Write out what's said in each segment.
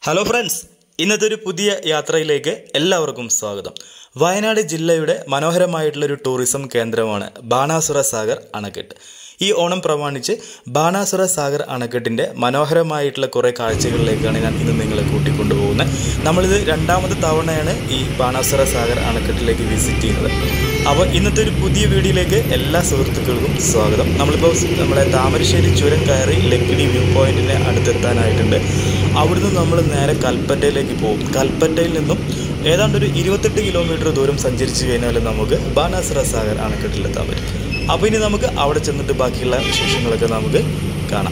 hello friends ഇന്നത്തെ ഒരു പുതിയ യാത്രയിലേക്ക് എല്ലാവർക്കും സ്വാഗതം വയനാട് ജില്ലയുടെ മനോഹരമായിട്ടുള്ള ഒരു ടൂറിസം കേന്ദ്രമാണ് ബാണാസുര സാഗർ അണക്കെട്ട് ഈ ഓണം പ്രമാണിച്ച് ബാണാസുര സാഗർ അണക്കെട്ടിൻ്റെ മനോഹരമായിട്ടുള്ള കുറേ കാഴ്ചകളിലേക്കാണ് ഞാൻ ഇന്ന് നിങ്ങളെ കൂട്ടിക്കൊണ്ടുപോകുന്നത് നമ്മളിത് രണ്ടാമത്തെ തവണയാണ് ഈ ബാണാസുര സാഗർ അണക്കെട്ടിലേക്ക് വിസിറ്റ് ചെയ്യുന്നത് അപ്പോൾ ഇന്നത്തെ ഒരു പുതിയ വീഡിയോയിലേക്ക് എല്ലാ സുഹൃത്തുക്കൾക്കും സ്വാഗതം നമ്മളിപ്പോൾ നമ്മുടെ താമരശ്ശേരി ചുരം കയറി ലക്കിടി വ്യൂ പോയിന്റിനെ അടുത്തെത്താനായിട്ടുണ്ട് അവിടുന്ന് നമ്മൾ നേരെ കൽപ്പറ്റയിലേക്ക് പോകും കൽപ്പറ്റയിൽ നിന്നും ഏതാണ്ട് ഒരു ഇരുപത്തെട്ട് കിലോമീറ്റർ ദൂരം സഞ്ചരിച്ചു കഴിഞ്ഞാൽ നമുക്ക് ബാനാസുര സാഗർ അണക്കെട്ടിലെത്താൻ പറ്റും അപ്പോൾ ഇനി നമുക്ക് അവിടെ ചെന്നിട്ട് ബാക്കിയുള്ള വിശേഷങ്ങളൊക്കെ നമുക്ക് കാണാം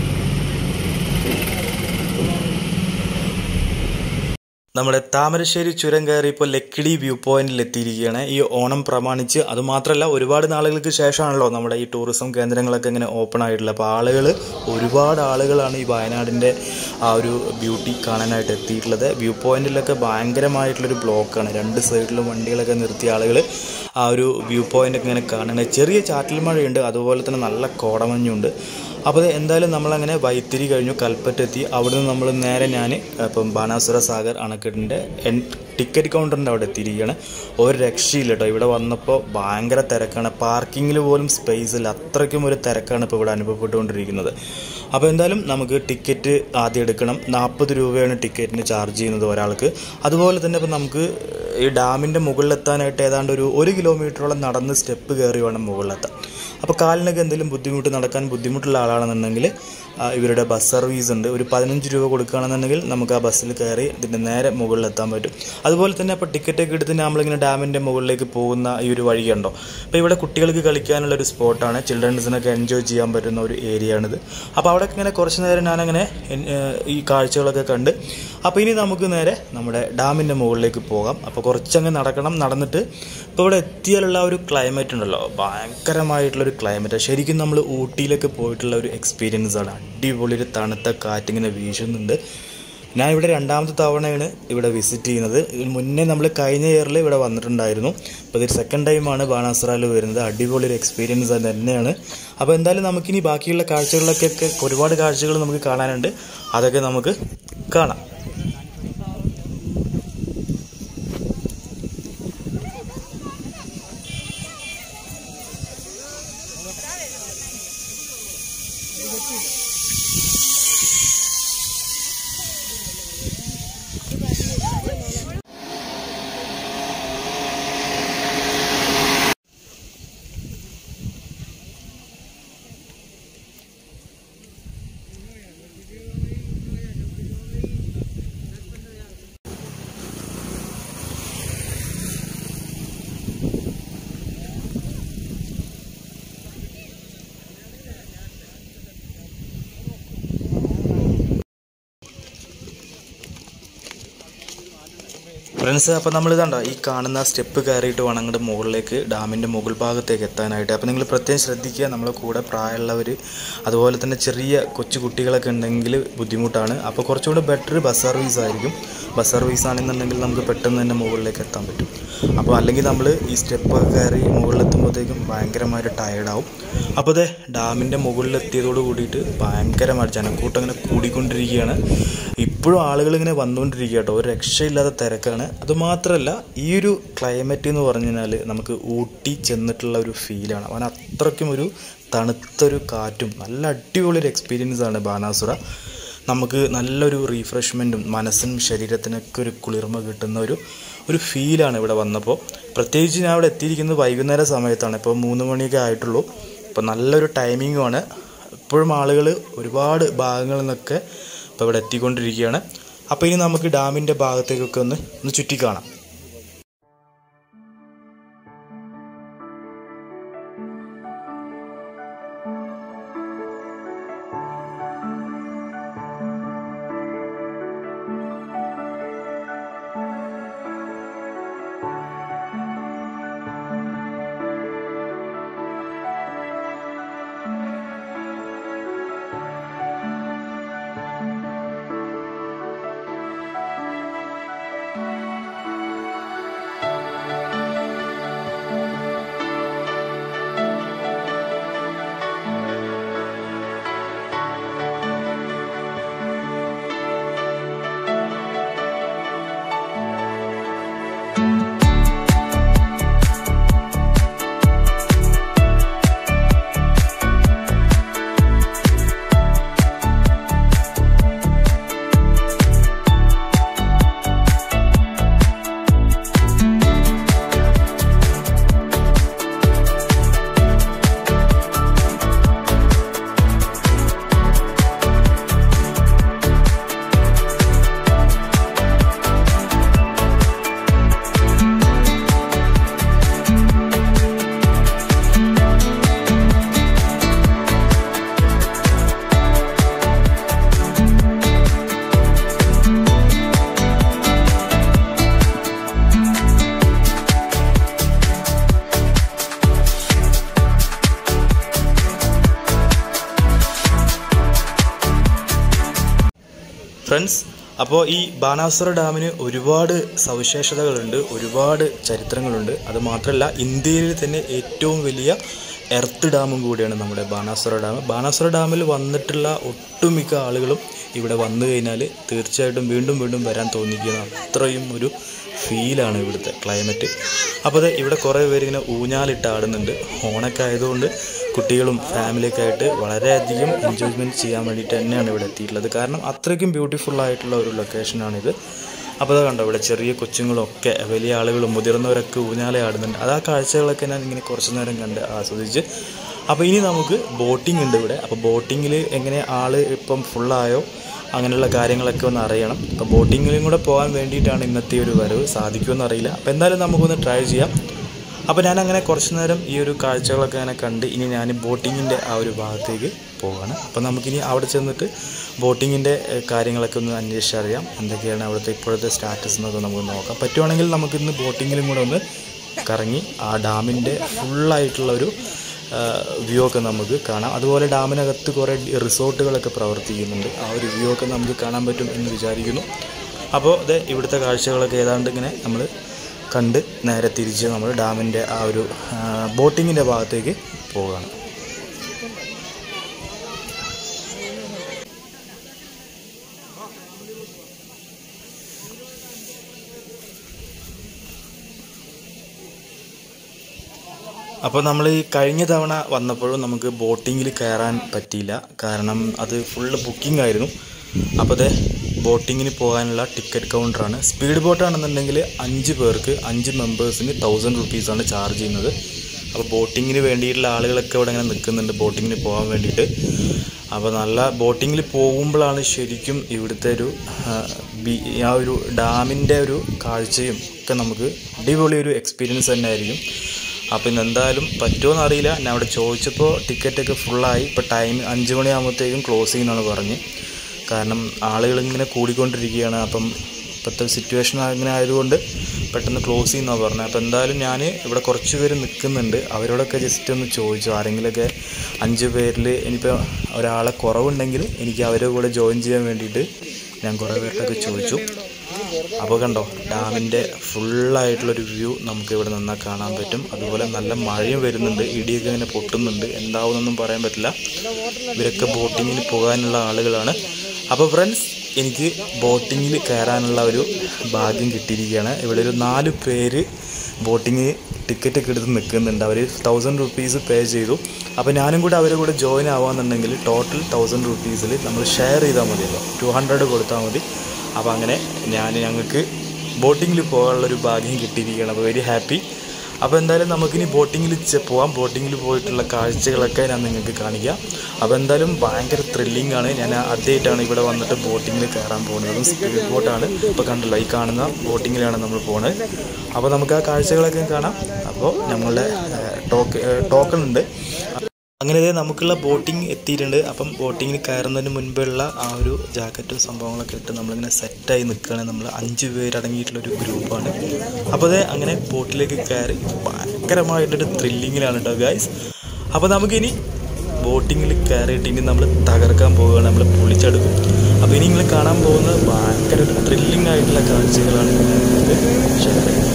നമ്മുടെ താമരശ്ശേരി ചുരം കയറി ഇപ്പോൾ ലക്കിടി വ്യൂ പോയിന്റിൽ എത്തിയിരിക്കുകയാണ് ഈ ഓണം പ്രമാണിച്ച് അതുമാത്രമല്ല ഒരുപാട് നാളുകൾക്ക് ശേഷമാണല്ലോ നമ്മുടെ ഈ ടൂറിസം കേന്ദ്രങ്ങളൊക്കെ ഇങ്ങനെ ഓപ്പൺ ആയിട്ടുള്ളത് അപ്പോൾ ആളുകൾ ഒരുപാട് ആളുകളാണ് ഈ വയനാടിൻ്റെ ആ ഒരു ബ്യൂട്ടി കാണാനായിട്ട് എത്തിയിട്ടുള്ളത് വ്യൂ പോയിന്റിലൊക്കെ ഭയങ്കരമായിട്ടുള്ളൊരു ബ്ലോക്കാണ് രണ്ട് സൈഡിലും വണ്ടികളൊക്കെ നിർത്തിയ ആളുകൾ ആ ഒരു വ്യൂ പോയിന്റ് ഇങ്ങനെ കാണുന്നത് ചെറിയ ചാറ്റൽ മഴയുണ്ട് അതുപോലെ തന്നെ നല്ല കോടമഞ്ഞുണ്ട് അപ്പോൾ അത് എന്തായാലും നമ്മളങ്ങനെ വൈത്തിരി കഴിഞ്ഞു കൽപ്പറ്റെത്തി അവിടുന്ന് നമ്മൾ നേരെ ഞാൻ ഇപ്പം ബാണാസുര സാഗർ അണക്കെട്ടിൻ്റെ എൻ ടിക്കറ്റ് കൗണ്ടറിൻ്റെ അവിടെ എത്തിയിരിക്കുകയാണ് ഒരു രക്ഷയില്ല കേട്ടോ ഇവിടെ വന്നപ്പോൾ ഭയങ്കര തിരക്കാണ് പാർക്കിങ്ങിൽ പോലും സ്പേസ് ഇല്ല അത്രയ്ക്കും ഒരു തിരക്കാണ് ഇപ്പോൾ ഇവിടെ അനുഭവപ്പെട്ടുകൊണ്ടിരിക്കുന്നത് അപ്പോൾ എന്തായാലും നമുക്ക് ടിക്കറ്റ് ആദ്യം എടുക്കണം നാൽപ്പത് രൂപയാണ് ടിക്കറ്റിന് ചാർജ് ചെയ്യുന്നത് ഒരാൾക്ക് അതുപോലെ തന്നെ ഇപ്പം നമുക്ക് ഈ ഡാമിൻ്റെ മുകളിലെത്താനായിട്ട് ഏതാണ്ട് ഒരു ഒരു കിലോമീറ്ററോളം നടന്ന് സ്റ്റെപ്പ് കയറി വേണം മുകളിലെത്താൻ അപ്പോൾ കാലിനൊക്കെ എന്തെങ്കിലും ബുദ്ധിമുട്ട് നടക്കാൻ ബുദ്ധിമുട്ടുള്ള ആളാണെന്നുണ്ടെങ്കിൽ ഇവരുടെ ബസ് സർവീസ് ഉണ്ട് ഒരു പതിനഞ്ച് രൂപ കൊടുക്കുകയാണെന്നുണ്ടെങ്കിൽ നമുക്ക് ആ ബസ്സിൽ കയറി ഇതിൻ്റെ നേരെ മുകളിലെത്താൻ പറ്റും അതുപോലെ തന്നെ അപ്പോൾ ടിക്കറ്റൊക്കെ എടുത്ത് നമ്മളിങ്ങനെ ഡാമിൻ്റെ മുകളിലേക്ക് പോകുന്ന ഈ ഒരു വഴിയുണ്ടോ അപ്പോൾ ഇവിടെ കുട്ടികൾക്ക് കളിക്കാനുള്ള ഒരു സ്പോട്ടാണ് ചിൽഡ്രൻസിനൊക്കെ എൻജോയ് ചെയ്യാൻ പറ്റുന്ന ഒരു ഏരിയ ആണിത് അപ്പോൾ അവിടെ ഇങ്ങനെ കുറച്ച് നേരം ഞാനങ്ങനെ ഈ കാഴ്ചകളൊക്കെ കണ്ട് അപ്പോൾ ഇനി നമുക്ക് നേരെ നമ്മുടെ ഡാമിൻ്റെ മുകളിലേക്ക് പോകാം അപ്പോൾ കുറച്ചങ്ങ് നടക്കണം നടന്നിട്ട് ഇപ്പോൾ ഇവിടെ എത്തിയാലുള്ള ഒരു ക്ലൈമറ്റ് ഉണ്ടല്ലോ ഭയങ്കരമായിട്ടുള്ളൊരു ക്ലൈമറ്റ് ശരിക്കും നമ്മൾ ഊട്ടിയിലൊക്കെ പോയിട്ടുള്ള ഒരു എക്സ്പീരിയൻസ് ആണ് അടിപൊളി ഒരു തണുത്ത കാറ്റിങ്ങനെ വീശുന്നുണ്ട് ഞാൻ ഇവിടെ രണ്ടാമത്തെ തവണയാണ് ഇവിടെ വിസിറ്റ് ചെയ്യുന്നത് ഇതിന് മുന്നേ നമ്മൾ കഴിഞ്ഞ ഇയറിൽ ഇവിടെ വന്നിട്ടുണ്ടായിരുന്നു അപ്പോൾ ഇതൊരു സെക്കൻഡ് ടൈമാണ് ബാണാസുറയിൽ വരുന്നത് അടിപൊളി ഒരു എക്സ്പീരിയൻസ് തന്നെയാണ് അപ്പോൾ എന്തായാലും നമുക്കിനി ബാക്കിയുള്ള കാഴ്ചകളിലൊക്കെ ഒരുപാട് കാഴ്ചകൾ നമുക്ക് കാണാനുണ്ട് അതൊക്കെ നമുക്ക് കാണാം ഫ്രണ്ട്സ് അപ്പോൾ നമ്മൾ ഇതാണ്ടോ ഈ കാണുന്ന സ്റ്റെപ്പ് കയറിയിട്ട് വേണം അങ്ങോട്ട് മുകളിലേക്ക് ഡാമിൻ്റെ മുകൾ ഭാഗത്തേക്ക് എത്താനായിട്ട് അപ്പോൾ നിങ്ങൾ പ്രത്യേകം ശ്രദ്ധിക്കുക നമ്മളെ കൂടെ പ്രായമുള്ളവർ അതുപോലെ തന്നെ ചെറിയ കൊച്ചു കുട്ടികളൊക്കെ ഉണ്ടെങ്കിൽ ബുദ്ധിമുട്ടാണ് അപ്പോൾ കുറച്ചുകൂടെ ബെറ്റർ ബസ് സർവീസ് ആയിരിക്കും ബസ് സർവീസ് ആണെന്നുണ്ടെങ്കിൽ നമുക്ക് പെട്ടെന്ന് തന്നെ മുകളിലേക്ക് എത്താൻ പറ്റും അപ്പോൾ അല്ലെങ്കിൽ നമ്മൾ ഈ സ്റ്റെപ്പ് കയറി മുകളിലെത്തുമ്പോഴത്തേക്കും ഭയങ്കരമായിട്ട് ടയർഡാവും അപ്പോൾ അതെ ഡാമിൻ്റെ മുകളിലെത്തിയതോട് കൂടിയിട്ട് ഭയങ്കരമായിട്ട് ജനക്കൂട്ടം ഇങ്ങനെ കൂടിക്കൊണ്ടിരിക്കുകയാണ് ഇപ്പോഴും ആളുകൾ ഇങ്ങനെ വന്നുകൊണ്ടിരിക്കുക കേട്ടോ ഒരു രക്ഷയില്ലാത്ത തിരക്കാണ് അതുമാത്രമല്ല ഈ ഒരു ക്ലൈമറ്റ് എന്ന് പറഞ്ഞു കഴിഞ്ഞാൽ നമുക്ക് ഊട്ടി ചെന്നിട്ടുള്ള ഒരു ഫീലാണ് അവൻ അത്രയ്ക്കും ഒരു തണുത്തൊരു കാറ്റും നല്ല അടിപൊളി ഒരു എക്സ്പീരിയൻസ് ആണ് ബാനാസുര നമുക്ക് നല്ലൊരു റീഫ്രഷ്മെൻറ്റും മനസ്സിനും ശരീരത്തിനൊക്കെ ഒരു കുളിർമ കിട്ടുന്ന ഒരു ഒരു ഫീലാണ് ഇവിടെ വന്നപ്പോൾ പ്രത്യേകിച്ച് ഞാൻ ഇവിടെ എത്തിയിരിക്കുന്നത് വൈകുന്നേര സമയത്താണ് ഇപ്പോൾ മൂന്ന് മണിയൊക്കെ ആയിട്ടുള്ളൂ ഇപ്പോൾ നല്ലൊരു ടൈമിങ്ങുമാണ് ഇപ്പോഴും ആളുകൾ ഒരുപാട് ഭാഗങ്ങളിൽ നിന്നൊക്കെ ഇപ്പോൾ ഇവിടെ എത്തിക്കൊണ്ടിരിക്കുകയാണ് അപ്പോൾ ഇനി നമുക്ക് ഡാമിൻ്റെ ഭാഗത്തേക്കൊക്കെ ഒന്ന് ഒന്ന് ചുറ്റിക്കാണാം ഫ്രണ്ട്സ് അപ്പോൾ ഈ ബാനാസുര ഡാമിന് ഒരുപാട് സവിശേഷതകളുണ്ട് ഒരുപാട് ചരിത്രങ്ങളുണ്ട് അത് മാത്രമല്ല ഇന്ത്യയിൽ തന്നെ ഏറ്റവും വലിയ എർത്ത് ഡാമും കൂടിയാണ് നമ്മുടെ ബാനാസുര ഡാം ബാനാസുര ഡാമിൽ വന്നിട്ടുള്ള ഒട്ടുമിക്ക ആളുകളും ഇവിടെ വന്നു കഴിഞ്ഞാൽ തീർച്ചയായിട്ടും വീണ്ടും വീണ്ടും വരാൻ തോന്നിക്കുന്ന അത്രയും ഒരു ഫീലാണ് ഇവിടുത്തെ ക്ലൈമറ്റ് അപ്പോൾ അത് ഇവിടെ കുറേ പേര് ഇങ്ങനെ ഊഞ്ഞാലിട്ട് ആടുന്നുണ്ട് ഓണൊക്കെ ആയതുകൊണ്ട് കുട്ടികളും ഫാമിലിയൊക്കെ ആയിട്ട് വളരെയധികം എൻജോയ്മെൻറ്റ് ചെയ്യാൻ വേണ്ടിയിട്ട് തന്നെയാണ് ഇവിടെ എത്തിയിട്ടുള്ളത് കാരണം അത്രയ്ക്കും ബ്യൂട്ടിഫുൾ ആയിട്ടുള്ള ഒരു ലൊക്കേഷനാണിത് അപ്പോൾ അത് കണ്ടോ ഇവിടെ ചെറിയ കൊച്ചുങ്ങളൊക്കെ വലിയ ആളുകളും മുതിർന്നവരൊക്കെ ഊഞ്ഞാലെ ആടുന്നുണ്ട് അത് ആ കാഴ്ചകളൊക്കെ ഞാൻ ഇങ്ങനെ കുറച്ച് നേരം കണ്ട് ആസ്വദിച്ച് അപ്പോൾ ഇനി നമുക്ക് ബോട്ടിംഗ് ഉണ്ട് ഇവിടെ അപ്പോൾ ബോട്ടിങ്ങിൽ എങ്ങനെ ആള് ഇപ്പം ഫുള്ളായോ അങ്ങനെയുള്ള കാര്യങ്ങളൊക്കെ ഒന്ന് അറിയണം അപ്പോൾ ബോട്ടിങ്ങിലും കൂടെ പോകാൻ വേണ്ടിയിട്ടാണ് ഇന്നത്തെ ഒരു വരവ് സാധിക്കുമെന്ന് അറിയില്ല അപ്പോൾ എന്തായാലും നമുക്കൊന്ന് ട്രൈ ചെയ്യാം അപ്പോൾ ഞാൻ അങ്ങനെ കുറച്ച് നേരം ഈ ഒരു കാഴ്ചകളൊക്കെ അങ്ങനെ കണ്ട് ഇനി ഞാൻ ബോട്ടിങ്ങിൻ്റെ ആ ഒരു ഭാഗത്തേക്ക് പോവാണ് അപ്പോൾ നമുക്കിനി അവിടെ ചെന്നിട്ട് ബോട്ടിങ്ങിൻ്റെ ഏഹ്, കാര്യങ്ങളൊക്കെ ഒന്ന് അന്വേഷിച്ചറിയാം എന്തൊക്കെയാണ് അവിടുത്തെ ഇപ്പോഴത്തെ സ്റ്റാറ്റസ് എന്നൊക്കെ നമുക്ക് നോക്കാം പറ്റുവാണെങ്കിൽ നമുക്കിന്ന് ബോട്ടിങ്ങിലും കൂടെ ഒന്ന് കറങ്ങി ആ ഡാമിൻ്റെ ഫുള്ളായിട്ടുള്ള ഒരു വ്യൂ ഒക്കെ നമുക്ക് കാണാം അതുപോലെ ഡാമിനകത്ത് കുറേ റിസോർട്ടുകളൊക്കെ പ്രവർത്തിക്കുന്നുണ്ട് ആ ഒരു വ്യൂ ഒക്കെ നമുക്ക് കാണാൻ പറ്റും എന്ന് വിചാരിക്കുന്നു അപ്പോൾ ഇത് ഇവിടുത്തെ കാഴ്ചകളൊക്കെ ഏതാണ്ട് ഇങ്ങനെ നമ്മൾ കണ്ട് നേരെ തിരിച്ച് നമ്മൾ ഡാമിൻ്റെ ആ ഒരു ബോട്ടിങ്ങിൻ്റെ ഭാഗത്തേക്ക് പോവുകയാണ് അപ്പോൾ നമ്മൾ ഈ കഴിഞ്ഞ തവണ വന്നപ്പോഴും നമുക്ക് ബോട്ടിങ്ങിൽ കയറാൻ പറ്റിയില്ല കാരണം അത് ഫുള്ള് ബുക്കിംഗ് ആയിരുന്നു അപ്പോൾ അതെ ബോട്ടിങ്ങിന് പോകാനുള്ള ടിക്കറ്റ് കൗണ്ടറാണ് സ്പീഡ് ബോട്ടാണെന്നുണ്ടെങ്കിൽ അഞ്ച് പേർക്ക് അഞ്ച് മെമ്പേഴ്സിന് തൗസൻഡ് റുപ്പീസാണ് ചാർജ് ചെയ്യുന്നത് അപ്പോൾ ബോട്ടിങ്ങിന് വേണ്ടിയിട്ടുള്ള ആളുകളൊക്കെ ഇവിടെ ഇങ്ങനെ നിൽക്കുന്നുണ്ട് ബോട്ടിങ്ങിന് പോകാൻ വേണ്ടിയിട്ട് അപ്പോൾ നല്ല ബോട്ടിങ്ങിൽ പോകുമ്പോഴാണ് ശരിക്കും ഇവിടുത്തെ ഒരു ആ, ബി- ആ ഒരു ഡാമിൻ്റെ ഒരു കാഴ്ചയും ഒക്കെ നമുക്ക് അടിപൊളി ഒരു എക്സ്പീരിയൻസ് തന്നെ ആയിരിക്കും അപ്പോൾ ഇന്ന് എന്തായാലും പറ്റുമോയെന്ന് അറിയില്ല ഞാൻ അവിടെ ചോദിച്ചപ്പോൾ ടിക്കറ്റൊക്കെ ഫുള്ളായി ഇപ്പോൾ ടൈം അഞ്ച് മണിയാകുമ്പോഴത്തേക്കും ക്ലോസ് ചെയ്യുമെന്നാണ് പറഞ്ഞ് കാരണം ആളുകൾ ഇങ്ങനെ കൂടിക്കൊണ്ടിരിക്കുകയാണ് അപ്പം ഇപ്പോഴത്തെ സിറ്റുവേഷൻ അങ്ങനെ ആയതുകൊണ്ട് പെട്ടെന്ന് ക്ലോസ് ചെയ്യുന്നതാണ് പറഞ്ഞത് അപ്പോൾ എന്തായാലും ഞാൻ ഇവിടെ കുറച്ച് പേര് നിൽക്കുന്നുണ്ട് അവരോടൊക്കെ ജസ്റ്റ് ഒന്ന് ചോദിച്ചു ആരെങ്കിലുമൊക്കെ അഞ്ച് പേരിൽ ഇനിയിപ്പോൾ ഒരാളെ കുറവുണ്ടെങ്കിൽ എനിക്ക് അവരുടെ കൂടെ ജോയിൻ ചെയ്യാൻ വേണ്ടിയിട്ട് ഞാൻ കുറേ പേരോടൊക്കെ ചോദിച്ചു അപ്പോൾ കണ്ടോ ഡാമിൻ്റെ ഫുള്ളായിട്ടുള്ളൊരു വ്യൂ നമുക്ക് ഇവിടെ നിന്നാൽ കാണാൻ പറ്റും അതുപോലെ നല്ല മഴയും വരുന്നുണ്ട് ഇടിയൊക്കെ ഇങ്ങനെ പൊട്ടുന്നുണ്ട് എന്താവുമെന്നൊന്നും പറയാൻ പറ്റില്ല ഇവരൊക്കെ ബോട്ടിങ്ങിന് പോകാനുള്ള ആളുകളാണ് അപ്പോൾ ഫ്രണ്ട്സ് എനിക്ക് ബോട്ടിങ്ങിൽ കയറാനുള്ള ഒരു ഭാഗ്യം കിട്ടിയിരിക്കുകയാണ് ഇവിടെ ഒരു നാല് പേര് ബോട്ടിങ് ടിക്കറ്റ് ഒക്കെ എടുത്ത് നിൽക്കുന്നുണ്ട് അവർ തൗസൻഡ് റുപ്പീസ് പേ ചെയ്തു അപ്പോൾ ഞാനും കൂടെ അവരുടെ കൂടെ ജോയിൻ ആവാന്നുണ്ടെങ്കിൽ ടോട്ടൽ തൗസൻഡ് റുപ്പീസിൽ നമ്മൾ ഷെയർ ചെയ്താൽ മതിയല്ലോ ടു ഹൺഡ്രഡ് കൊടുത്താൽ മതി അപ്പോൾ അങ്ങനെ ഞാൻ ഞങ്ങൾക്ക് ബോട്ടിങ്ങിൽ പോകാനുള്ളൊരു ഭാഗ്യം കിട്ടിയിരിക്കുകയാണ് അപ്പോൾ വെരി ഹാപ്പി അപ്പോൾ എന്തായാലും നമുക്കിനി ബോട്ടിങ്ങിൽ പോവാം ബോട്ടിങ്ങിൽ പോയിട്ടുള്ള കാഴ്ചകളൊക്കെ ഞാൻ നിങ്ങൾക്ക് കാണിക്കാം അപ്പോൾ എന്തായാലും ഭയങ്കര ത്രില്ലിംഗ് ആണ് ഞാൻ ആദ്യമായിട്ടാണ് ഇവിടെ വന്നിട്ട് ബോട്ടിങ്ങിൽ കയറാൻ പോകുന്നത് സ്പീഡ് ബോട്ടാണ് ഇപ്പോൾ കണ്ടല്ലോ ഈ കാണുന്ന ബോട്ടിങ്ങിലാണ് നമ്മൾ പോകുന്നത് അപ്പോൾ നമുക്ക് ആ കാഴ്ചകളൊക്കെ കാണാം അപ്പോൾ നമ്മളുടെ ടോക്ക് ടോക്കൺ ഉണ്ട് അങ്ങനെ ദേ നമുക്കുള്ള ബോട്ടിംഗ് എത്തിയിട്ടുണ്ട് അപ്പം ബോട്ടിങ്ങിന് കയറുന്നതിന് മുൻപുള്ള ആ ഒരു ജാക്കറ്റും സംഭവങ്ങളൊക്കെ ഇട്ട് നമ്മളിങ്ങനെ സെറ്റായി നിൽക്കുകയാണ് നമ്മൾ അഞ്ച് പേരടങ്ങിയിട്ടുള്ള ഒരു ഗ്രൂപ്പാണ് അപ്പോൾ അതേ അങ്ങനെ ബോട്ടിലേക്ക് കയറി ഭയങ്കരമായിട്ടൊരു ത്രില്ലിങ്ങിലാണ് കേട്ടോ ഗായ്സ് അപ്പോൾ നമുക്കിനി ബോട്ടിങ്ങിൽ കയറിയിട്ട് ഇനി നമ്മൾ തകർക്കാൻ പോവുകയാണ് നമ്മൾ പൊളിച്ചെടുക്കും അപ്പോൾ ഇനി നിങ്ങൾ കാണാൻ പോകുന്നത് ഭയങ്കര ഒരു ത്രില്ലിംഗ് ആയിട്ടുള്ള കാഴ്ചകളാണ് ഞാൻ നിങ്ങൾക്ക് ഷെയർ ചെയ്യുന്നത്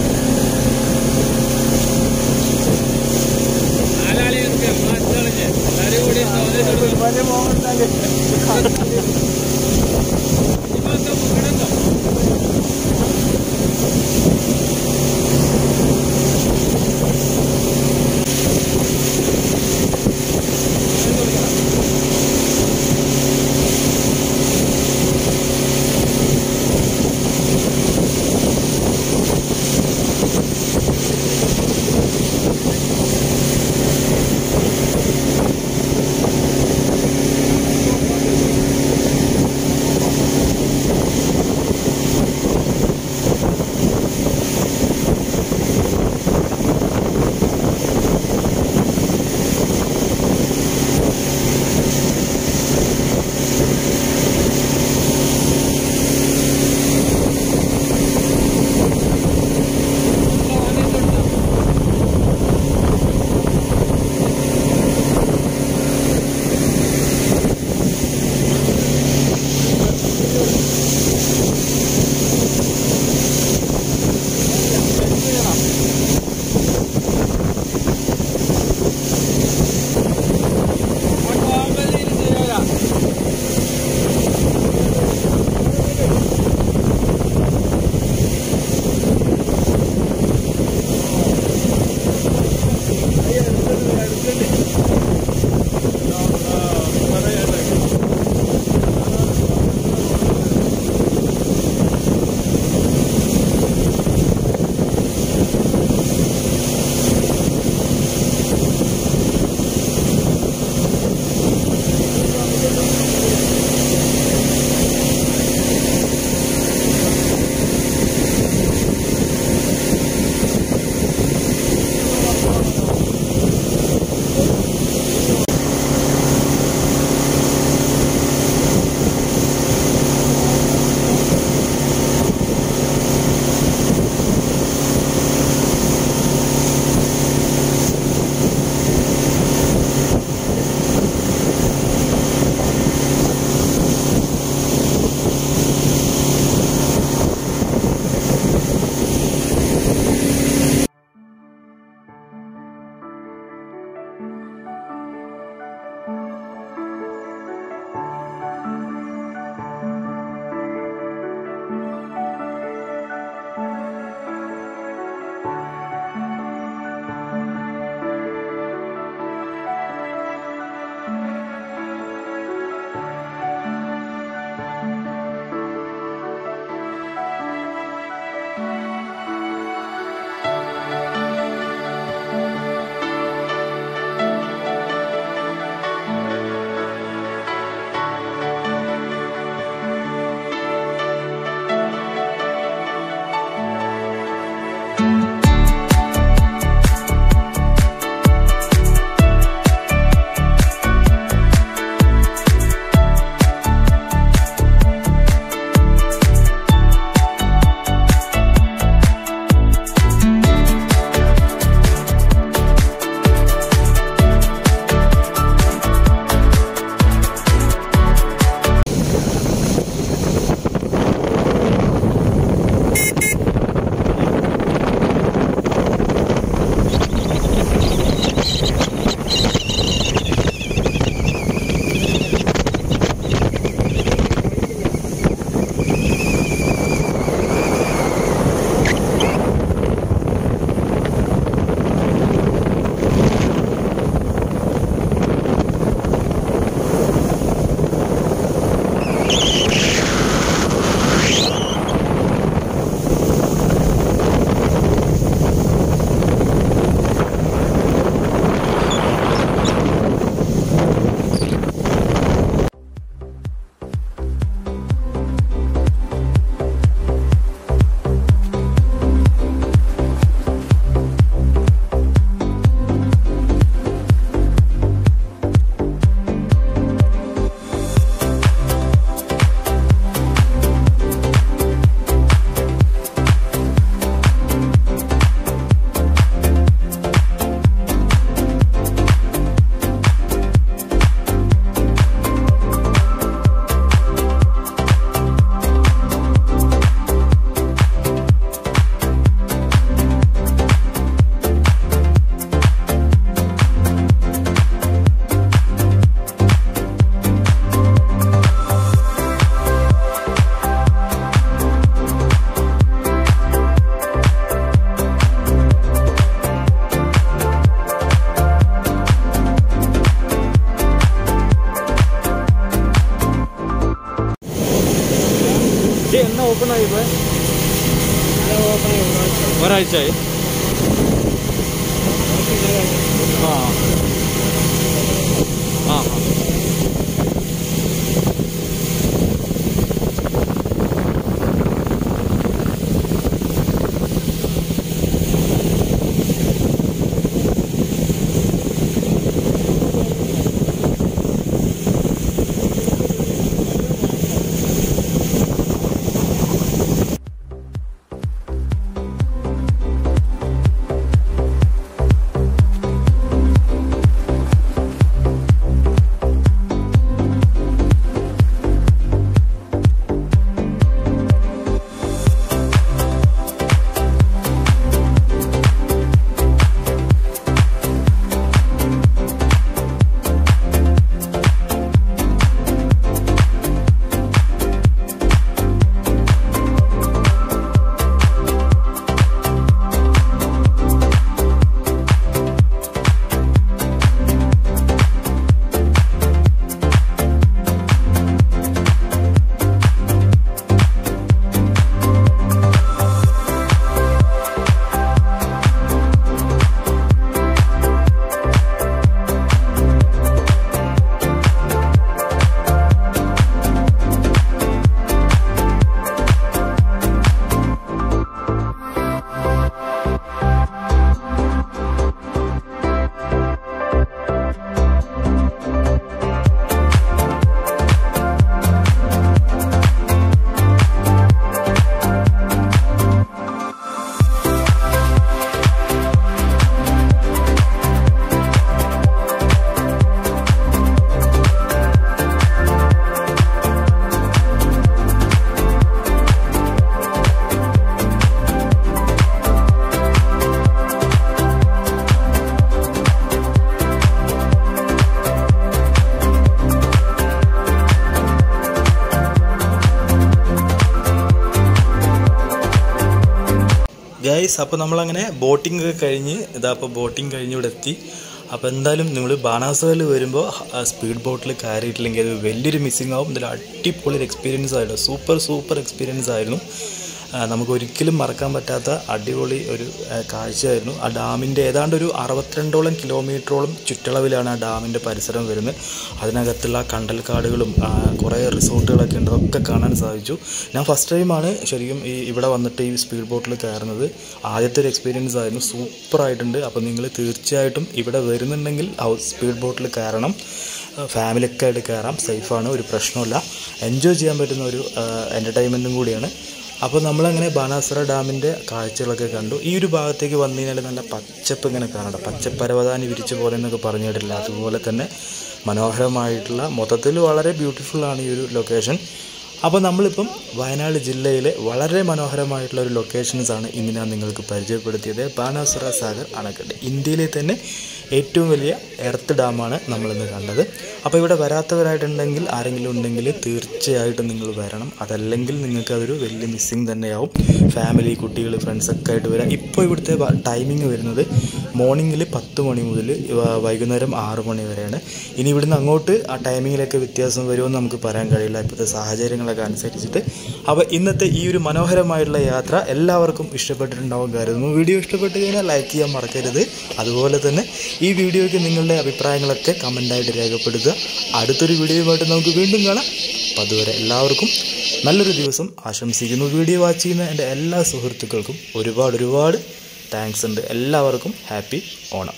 ഓപ്പൺ ആയി ഇപ്പൊ ഒരാഴ്ചയായി ആ ആ ആ ഗൈസ് അപ്പോൾ നമ്മളങ്ങനെ ബോട്ടിംഗ് ഒക്കെ കഴിഞ്ഞ് ഇതാ അപ്പോൾ ബോട്ടിംഗ് കഴിഞ്ഞ് ഇവിടെ എത്തി അപ്പോൾ എന്തായാലും നിങ്ങൾ ബാണാസുരയിൽ വരുമ്പോൾ സ്പീഡ് ബോട്ടിൽ കയറിയിട്ടില്ലെങ്കിൽ അത് വലിയൊരു മിസ്സിംഗ് ആവും ഇതിൽ അടിപൊളി ഒരു എക്സ്പീരിയൻസ് ആയിരുന്നു സൂപ്പർ സൂപ്പർ എക്സ്പീരിയൻസ് ആയിരുന്നു ആ, നമുക്ക് ഒരിക്കലും മറക്കാൻ പറ്റാത്ത അടിപൊളി ഒരു ആ, കാഴ്ചയായിരുന്നു ആ ഡാമിൻ്റെ ഏതാണ്ട് ഒരു അറുപത്തിരണ്ടോളം കിലോമീറ്ററോളം ചുറ്റളവിലാണ് ആ ഡാമിൻ്റെ പരിസരം വരുന്നത് അതിനകത്തുള്ള കണ്ടൽക്കാടുകളും ആ, കുറേ റിസോർട്ടുകളൊക്കെ ഉണ്ട് അതൊക്കെ കാണാൻ സാധിച്ചു ഞാൻ ഫസ്റ്റ് ടൈമാണ് ശരിക്കും ഈ ഇവിടെ വന്നിട്ട് ഈ സ്പീഡ് ബോട്ടിൽ കയറുന്നത് ആദ്യത്തെ ഒരു എക്സ്പീരിയൻസ് ആയിരുന്നു സൂപ്പറായിട്ടുണ്ട് അപ്പോൾ നിങ്ങൾ തീർച്ചയായിട്ടും ഇവിടെ വരുന്നുണ്ടെങ്കിൽ സ്പീഡ് ബോട്ടിൽ കയറണം ഫാമിലിയൊക്കെ ആയിട്ട് കയറാം സേഫാണ് ഒരു പ്രശ്നമില്ല എൻജോയ് ചെയ്യാൻ പറ്റുന്ന ഒരു എൻ്റർടൈൻമെൻറ്റും കൂടിയാണ് അപ്പോൾ നമ്മളങ്ങനെ ബാണാസുര ഡാമിൻ്റെ കാഴ്ചകളൊക്കെ കണ്ടു ഈ ഒരു ഭാഗത്തേക്ക് വന്നു കഴിഞ്ഞാൽ നല്ല പച്ചപ്പ് ഇങ്ങനെ കാണണം പച്ചപ്പരവതാനി വിരിച്ച പോലെ എന്നൊക്കെ പറഞ്ഞു കേട്ടില്ല അതുപോലെ തന്നെ മനോഹരമായിട്ടുള്ള മൊത്തത്തിൽ വളരെ ബ്യൂട്ടിഫുള്ളാണ് ഈ ഒരു ലൊക്കേഷൻ അപ്പോൾ നമ്മളിപ്പം വയനാട് ജില്ലയിലെ വളരെ മനോഹരമായിട്ടുള്ള ഒരു ലൊക്കേഷൻസാണ് ഇന്ന് ഞാൻ നിങ്ങൾക്ക് പരിചയപ്പെടുത്തിയത് ബാണാസുര സാഗർ അണക്കെട്ട് ഇന്ത്യയിലെ തന്നെ ഏറ്റവും വലിയ എർത്ത് ഡാമാണ് നമ്മളിന്ന് കണ്ടത് അപ്പോൾ ഇവിടെ വരാത്തവരായിട്ടുണ്ടെങ്കിൽ ആരെങ്കിലും ഉണ്ടെങ്കിൽ തീർച്ചയായിട്ടും നിങ്ങൾ വരണം അതല്ലെങ്കിൽ നിങ്ങൾക്ക് അതൊരു വലിയ മിസ്സിങ് തന്നെയാവും ഫാമിലി കുട്ടികൾ ഫ്രണ്ട്സൊക്കെ ആയിട്ട് വരാം ഇപ്പോൾ ഇവിടുത്തെ ടൈമിംഗ് വരുന്നത് മോർണിംഗിൽ പത്ത് മണി മുതൽ വ- വൈകുന്നേരം ആറ് മണി വരെയാണ് ഇനി ഇവിടുന്ന് അങ്ങോട്ട് ആ ടൈമിങ്ങിലൊക്കെ വ്യത്യാസം വരുമെന്ന് നമുക്ക് പറയാൻ കഴിയില്ല ഇപ്പോഴത്തെ സാഹചര്യങ്ങളൊക്കെ അനുസരിച്ചിട്ട് അപ്പോൾ ഇന്നത്തെ ഈ ഒരു മനോഹരമായിട്ടുള്ള യാത്ര എല്ലാവർക്കും ഇഷ്ടപ്പെട്ടിട്ടുണ്ടാവും കരുതുന്നു വീഡിയോ ഇഷ്ടപ്പെട്ട് കഴിഞ്ഞാൽ ലൈക്ക് ചെയ്യാൻ മറക്കരുത് അതുപോലെ തന്നെ ഈ വീഡിയോയ്ക്ക് നിങ്ങളുടെ അഭിപ്രായങ്ങളൊക്കെ കമൻ്റായിട്ട് രേഖപ്പെടുത്തുക അടുത്തൊരു വീഡിയോയുമായിട്ട് നമുക്ക് വീണ്ടും കാണാം അപ്പോൾ അതുവരെ എല്ലാവർക്കും നല്ലൊരു ദിവസം ആശംസിക്കുന്നു വീഡിയോ വാച്ച് ചെയ്യുന്ന എൻ്റെ എല്ലാ സുഹൃത്തുക്കൾക്കും ഒരുപാട് ഒരുപാട് താങ്ക്സ് ഉണ്ട് എല്ലാവർക്കും ഹാപ്പി ഓണം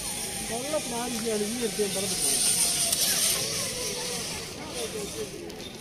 വെള്ളം മാലിന്യാണ് ഈ എടുത്ത് പറമ്പ്